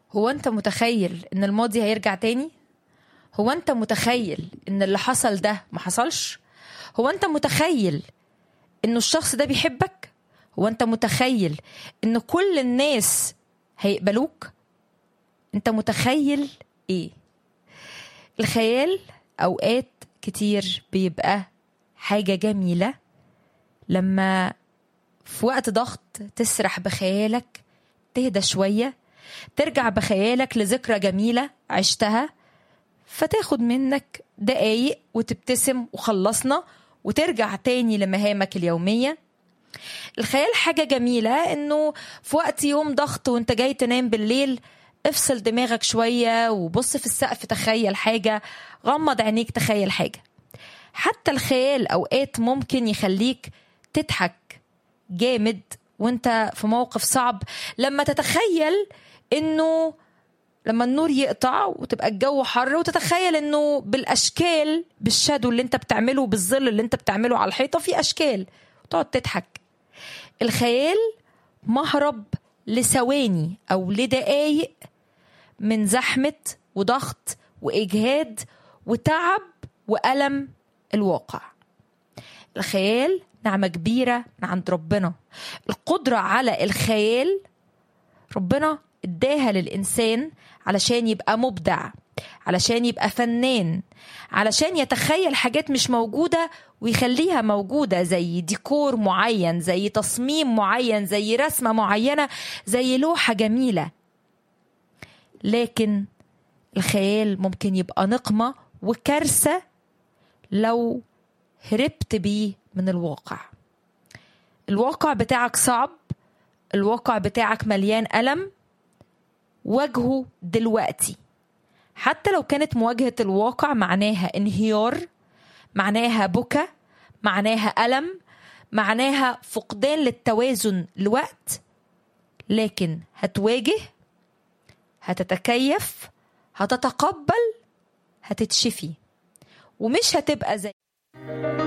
هو انت متخيل ان الماضي هيرجع تاني هو انت متخيل ان اللي حصل ده ما حصلش هو انت متخيل انه الشخص ده بيحبك هو انت متخيل ان كل الناس هيقبلوك انت متخيل ايه الخيال اوقات كتير بيبقى حاجة جميلة لما في وقت ضغط تسرح بخيالك تهدى شوية ترجع بخيالك لذكرى جميلة عشتها فتاخد منك دقايق وتبتسم وخلصنا وترجع تاني لمهامك اليومية الخيال حاجة جميلة انه في وقت يوم ضغط وانت جاي تنام بالليل افصل دماغك شوية وبص في السقف تخيل حاجة غمض عينيك تخيل حاجة حتى الخيال اوقات ممكن يخليك تضحك جامد وانت في موقف صعب لما تتخيل انه لما النور يقطع وتبقى الجو حر وتتخيل انه بالاشكال بالشادو اللي انت بتعمله بالظل اللي انت بتعمله على الحيطه في اشكال وتقعد تضحك الخيال مهرب لثواني او لدقايق من زحمه وضغط واجهاد وتعب والم الواقع الخيال نعمه كبيره من عند ربنا القدره على الخيال ربنا اداها للانسان علشان يبقى مبدع علشان يبقى فنان علشان يتخيل حاجات مش موجوده ويخليها موجوده زي ديكور معين زي تصميم معين زي رسمه معينه زي لوحه جميله لكن الخيال ممكن يبقى نقمه وكارثه لو هربت بيه من الواقع الواقع بتاعك صعب الواقع بتاعك مليان ألم واجهه دلوقتي حتى لو كانت مواجهة الواقع معناها انهيار معناها بكى معناها ألم معناها فقدان للتوازن لوقت لكن هتواجه هتتكيف هتتقبل هتتشفي ومش هتبقى زي